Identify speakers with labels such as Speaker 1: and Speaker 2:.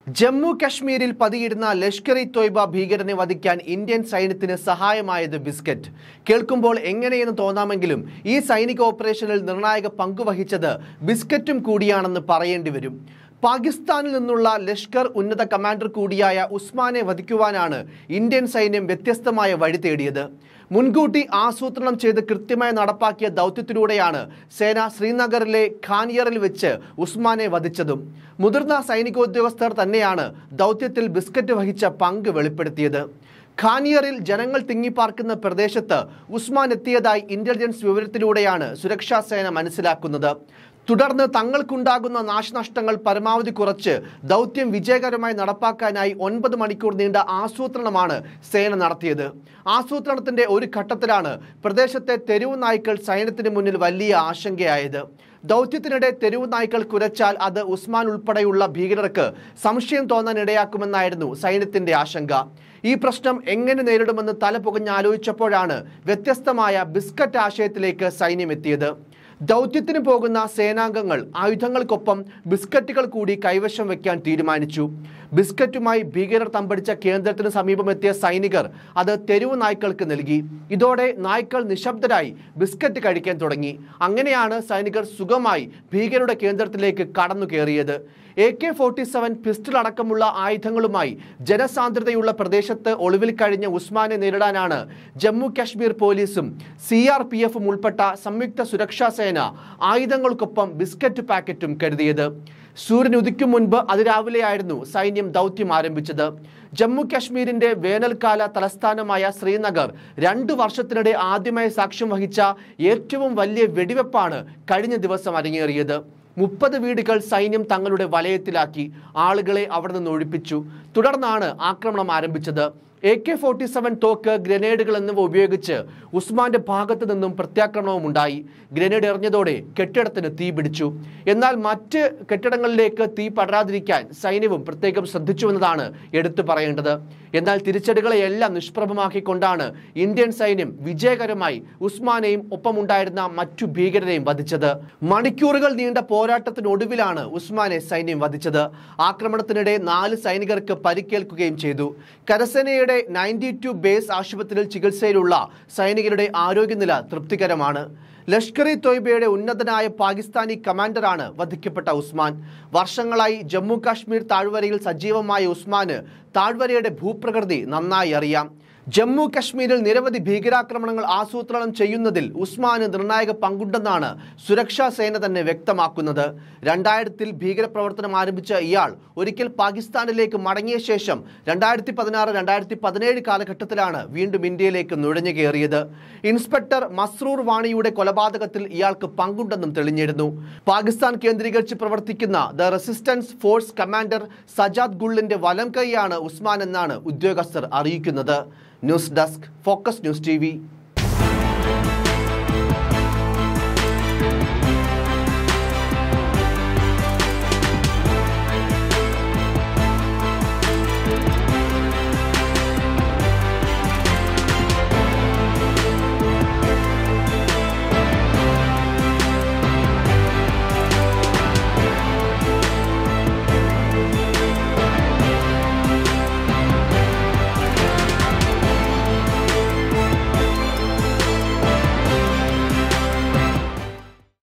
Speaker 1: ജമ്മു കശ്മീരിൽ പതിയിരുന്ന ലഷ്കർ ഇ തോയ്ബ ഭീകരനെ വധിക്കാൻ ഇന്ത്യൻ സൈന്യത്തിന് സഹായമായത് ബിസ്ക്കറ്റ് കേൾക്കുമ്പോൾ എങ്ങനെയെന്ന് തോന്നാമെങ്കിലും ഈ സൈനിക ഓപ്പറേഷനിൽ നിർണായക പങ്കുവഹിച്ചത് ബിസ്ക്കറ്റും കൂടിയാണെന്ന് പറയേണ്ടി വരും പാകിസ്ഥാനിൽ നിന്നുള്ള ലഷ്കർ ഉന്നത കമാൻഡർ കൂടിയായ ഉസ്മാനെ വധിക്കുവാനാണ് ഇന്ത്യൻ സൈന്യം വ്യത്യസ്തമായ വഴി തേടിയത് മുൻകൂട്ടി ആസൂത്രണം ചെയ്ത് കൃത്യമായി നടപ്പാക്കിയ ദൗത്യത്തിലൂടെയാണ് സേന ശ്രീനഗറിലെ ഖാനിയറിൽ വെച്ച് ഉസ്മാനെ വധിച്ചതും മുതിർന്ന സൈനികോദ്യോഗസ്ഥർ തന്നെയാണ് ദൗത്യത്തിൽ ബിസ്ക്കറ്റ് വഹിച്ച പങ്ക് വെളിപ്പെടുത്തിയത് ഖാനിയറിൽ ജനങ്ങൾ തിങ്ങിപ്പാർക്കുന്ന പ്രദേശത്ത് ഉസ്മാൻ എത്തിയതായി ഇന്റലിജൻസ് വിവരത്തിലൂടെയാണ് സുരക്ഷാ സേന മനസ്സിലാക്കുന്നത് തുടർന്ന് തങ്ങൾക്കുണ്ടാകുന്ന നാശനഷ്ടങ്ങൾ പരമാവധി കുറച്ച് ദൗത്യം വിജയകരമായി നടപ്പാക്കാനായി ഒൻപത് മണിക്കൂർ നീണ്ട ആസൂത്രണമാണ് സേന നടത്തിയത് ആസൂത്രണത്തിന്റെ ഒരു ഘട്ടത്തിലാണ് പ്രദേശത്തെ തെരുവ് നായ്ക്കൾ സൈന്യത്തിന് മുന്നിൽ വലിയ ആശങ്കയായത് ദൗത്യത്തിനിടെ തെരുവ് നായ്ക്കൾ കുരച്ചാൽ അത് ഉസ്മാൻ ഉൾപ്പെടെയുള്ള ഭീകരർക്ക് സംശയം തോന്നാൻ ഇടയാക്കുമെന്നായിരുന്നു സൈന്യത്തിന്റെ ആശങ്ക ഈ പ്രശ്നം എങ്ങനെ നേരിടുമെന്ന് തല പുകഞ്ഞാലോചിച്ചപ്പോഴാണ് വ്യത്യസ്തമായ ബിസ്ക്കറ്റ് ആശയത്തിലേക്ക് സൈന്യം എത്തിയത് ദൗത്യത്തിന് പോകുന്ന സേനാംഗങ്ങൾ ആയുധങ്ങൾക്കൊപ്പം ബിസ്ക്കറ്റുകൾ കൂടി കൈവശം വെക്കാൻ തീരുമാനിച്ചു ബിസ്ക്കറ്റുമായി ഭീകരർ തമ്പടിച്ച കേന്ദ്രത്തിന് സമീപമെത്തിയ സൈനികർ അത് തെരുവ് നായ്ക്കൾക്ക് നൽകി ഇതോടെ നായ്ക്കൾ നിശബ്ദരായി ബിസ്ക്കറ്റ് കഴിക്കാൻ തുടങ്ങി അങ്ങനെയാണ് സൈനികർ സുഖമായി ഭീകരരുടെ കേന്ദ്രത്തിലേക്ക് കടന്നു കയറിയത് A K forty seven pistol അടക്കമുള്ള ആയുധങ്ങളുമായി ജനസാന്ദ്രതയുള്ള പ്രദേശത്ത് ഒളിവിൽ കഴിഞ്ഞ ഉസ്മാനെ നേരിടാനാണ് ജമ്മു കാശ്മീർ പോലീസും സി ആർ പി എഫും ഉൾപ്പെട്ട സംയുക്ത സുരക്ഷാ സേന ആയുധങ്ങൾക്കൊപ്പം ബിസ്ക്കറ്റ് പാക്കറ്റും കരുതിയത് സൂര്യൻ ഉദിക്കും മുൻപ് അതിരാവിലെയായിരുന്നു സൈന്യം ദൗത്യം ആരംഭിച്ചത് ജമ്മു കാശ്മീരിന്റെ വേനൽക്കാല തലസ്ഥാനമായ ശ്രീനഗർ രണ്ടു വർഷത്തിനിടെ ആദ്യമായി സാക്ഷ്യം വഹിച്ച ഏറ്റവും വലിയ വെടിവെപ്പാണ് കഴിഞ്ഞ ദിവസം അരങ്ങേറിയത് മുപ്പത് വീടുകൾ സൈന്യം തങ്ങളുടെ വലയത്തിലാക്കി ആളുകളെ അവിടെ നിന്ന് ഒഴിപ്പിച്ചു തുടർന്നാണ് ആക്രമണം ആരംഭിച്ചത് എ കെ ഫോർട്ടി സെവൻ തോക്ക് ഗ്രനേഡുകൾ എന്നിവ ഉപയോഗിച്ച് ഉസ്മാന്റെ ഭാഗത്തു നിന്നും പ്രത്യാക്രമണവും ഉണ്ടായി ഗ്രനേഡ് എറിഞ്ഞതോടെ കെട്ടിടത്തിന് തീ പിടിച്ചു എന്നാൽ മറ്റ് കെട്ടിടങ്ങളിലേക്ക് തീ പടരാതിരിക്കാൻ സൈന്യവും പ്രത്യേകം ശ്രദ്ധിച്ചുവെന്നതാണ് എടുത്തു പറയേണ്ടത് എന്നാൽ തിരിച്ചടികളെയെല്ലാം നിഷ്പ്രഭമാക്കിക്കൊണ്ടാണ് ഇന്ത്യൻ സൈന്യം വിജയകരമായി ഉസ്മാനെയും ഒപ്പമുണ്ടായിരുന്ന മറ്റു ഭീകരരെയും വധിച്ചത് മണിക്കൂറുകൾ നീണ്ട പോരാട്ടത്തിനൊടുവിലാണ് ഉസ്മാനെ സൈന്യം വധിച്ചത് ആക്രമണത്തിനിടെ നാല് സൈനികർക്ക് പരിക്കേൽക്കുകയും ചെയ്തു കരസേനയുടെ നയൻറ്റി ടു ബേസ് ആശുപത്രിയിൽ ചികിത്സയിലുള്ള സൈനികരുടെ ആരോഗ്യനില തൃപ്തികരമാണ് ലഷ്കർ ഇ തോയ്ബയുടെ ഉന്നതനായ പാകിസ്ഥാനി കമാൻഡറാണ് വധിക്കപ്പെട്ട ഉസ്മാൻ വർഷങ്ങളായി ജമ്മു കാശ്മീർ താഴ്വരയിൽ സജീവമായ ഉസ്മാന് താഴ്വരയുടെ ഭൂപ്രകൃതി നന്നായി അറിയാം ജമ്മു കശ്മീരിൽ നിരവധി ഭീകരാക്രമണങ്ങൾ ആസൂത്രണം ചെയ്യുന്നതിൽ ഉസ്മാന് നിർണായക പങ്കുണ്ടെന്നാണ് സുരക്ഷാ സേന തന്നെ വ്യക്തമാക്കുന്നത് രണ്ടായിരത്തിൽ ഭീകരപ്രവർത്തനം ആരംഭിച്ച ഇയാൾ ഒരിക്കൽ പാകിസ്ഥാനിലേക്ക് മടങ്ങിയ ശേഷം രണ്ടായിരത്തി പതിനാറ് രണ്ടായിരത്തി പതിനേഴ് കാലഘട്ടത്തിലാണ് വീണ്ടും ഇന്ത്യയിലേക്ക് നുഴഞ്ഞു കയറിയത് ഇൻസ്പെക്ടർ മസ്രൂർ വാണിയുടെ കൊലപാതകത്തിൽ ഇയാൾക്ക് പങ്കുണ്ടെന്നും തെളിഞ്ഞിരുന്നു പാകിസ്ഥാൻ കേന്ദ്രീകരിച്ച് പ്രവർത്തിക്കുന്ന the resistance force commander Sajad ഗുള്ളിന്റെ വലം കൈയാണ് ഉസ്മാൻ എന്നാണ് ഉദ്യോഗസ്ഥർ അറിയിക്കുന്നത് news desk focus news T